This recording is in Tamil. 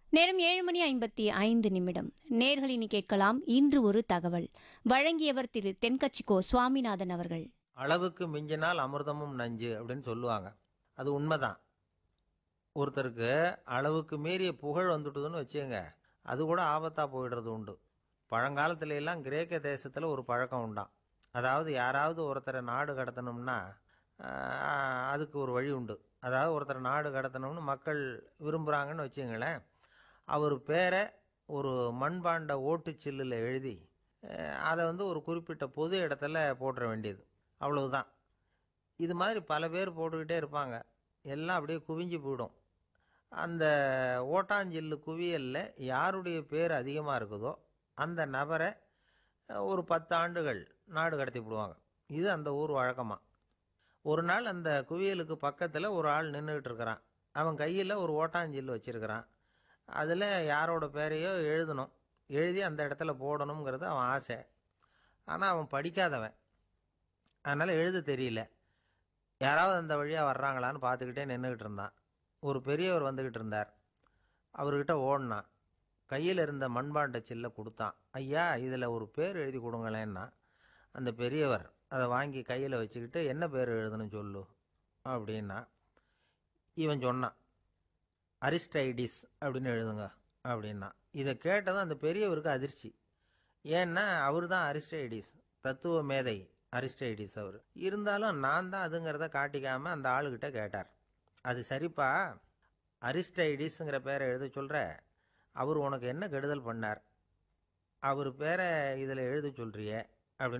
நேரம் ஏழு மணி ஐம்பத்தி ஐந்து நிமிடம் நேர்களினி கேட்கலாம் இன்று ஒரு தகவல் வழங்கியவர் திரு தென்கட்சிக்கோ சுவாமிநாதன் அவர்கள் அளவுக்கு மிஞ்சினால் அமிர்தமும் நஞ்சு அப்படின்னு சொல்லுவாங்க அது உண்மைதான் ஒருத்தருக்கு அளவுக்கு மீறிய புகழ் வந்துட்டுதுன்னு வச்சுங்க அது கூட ஆபத்தா போயிடுறது உண்டு பழங்காலத்துல எல்லாம் கிரேக்க தேசத்துல ஒரு பழக்கம் உண்டாம் அதாவது யாராவது ஒருத்தரை நாடு கடத்தணும்னா ஆஹ், அதுக்கு ஒரு வழி உண்டு அதாவது ஒருத்தரை நாடு கடத்தணும்னு மக்கள் விரும்புகிறாங்கன்னு வச்சுங்களேன் அவர் பேரை ஒரு மண்பாண்ட ஓட்டுச்சில்லில் எழுதி அஹ், அதை வந்து ஒரு குறிப்பிட்ட பொது இடத்துல போட்டுற வேண்டியது அவ்வளவுதான் இது மாதிரி பல பேர் போட்டுக்கிட்டே இருப்பாங்க எல்லாம் அப்படியே குவிஞ்சு போயிடும் அந்த ஓட்டாஞ்சில்லு குவியலில் யாருடைய பேர் அதிகமாக இருக்குதோ அந்த நபரை அஹ், ஒரு பத்து ஆண்டுகள் நாடு கடத்தி விடுவாங்க இது அந்த ஊர் வழக்கமாக ஒரு நாள் அந்த குவியலுக்கு பக்கத்தில் ஒரு ஆள் நின்றுக்கிட்டு இருக்கிறான் அவன் கையில் ஒரு ஓட்டாஞ்சில்லு வச்சிருக்கிறான் அதில் யாரோட பேரையோ எழுதணும் எழுதி அந்த இடத்துல போடணுங்கிறது அவன் ஆசை ஆனால் அவன் படிக்காதவன் அதனால் எழுத தெரியல யாராவது அந்த வழியாக வர்றாங்களான்னு பார்த்துக்கிட்டே நின்றுக்கிட்டு இருந்தான் ஒரு பெரியவர் வந்துக்கிட்டு இருந்தார் அவர்கிட்ட ஓடினான் கையில் இருந்த மண்பாண்ட சில்லை கொடுத்தான் ஐயா இதில் ஒரு பேர் எழுதி கொடுங்களேன்னா அந்த பெரியவர் அதை வாங்கி கையில் வச்சுக்கிட்டு என்ன பேர் எழுதணும் சொல்லு அப்படின்னா இவன் சொன்னான் அரிஸ்டைடிஸ் அப்படின்னு எழுதுங்க அப்படின்னா இதை கேட்டதும் அந்த பெரியவருக்கு அதிர்ச்சி ஏன்னா அவர் தான் அரிஸ்டைடிஸ் தத்துவ மேதை அரிஸ்டைடிஸ் அவர் இருந்தாலும் நான் தான் அதுங்கிறத காட்டிக்காம அந்த ஆளுகிட்ட கேட்டார் அது சரிப்பா அரிஸ்டைடிஸ்ங்கிற பேரை எழுத சொல்ற அவர் உனக்கு என்ன கெடுதல் பண்ணார் அவர் பேரை இதில் எழுத சொல்றியே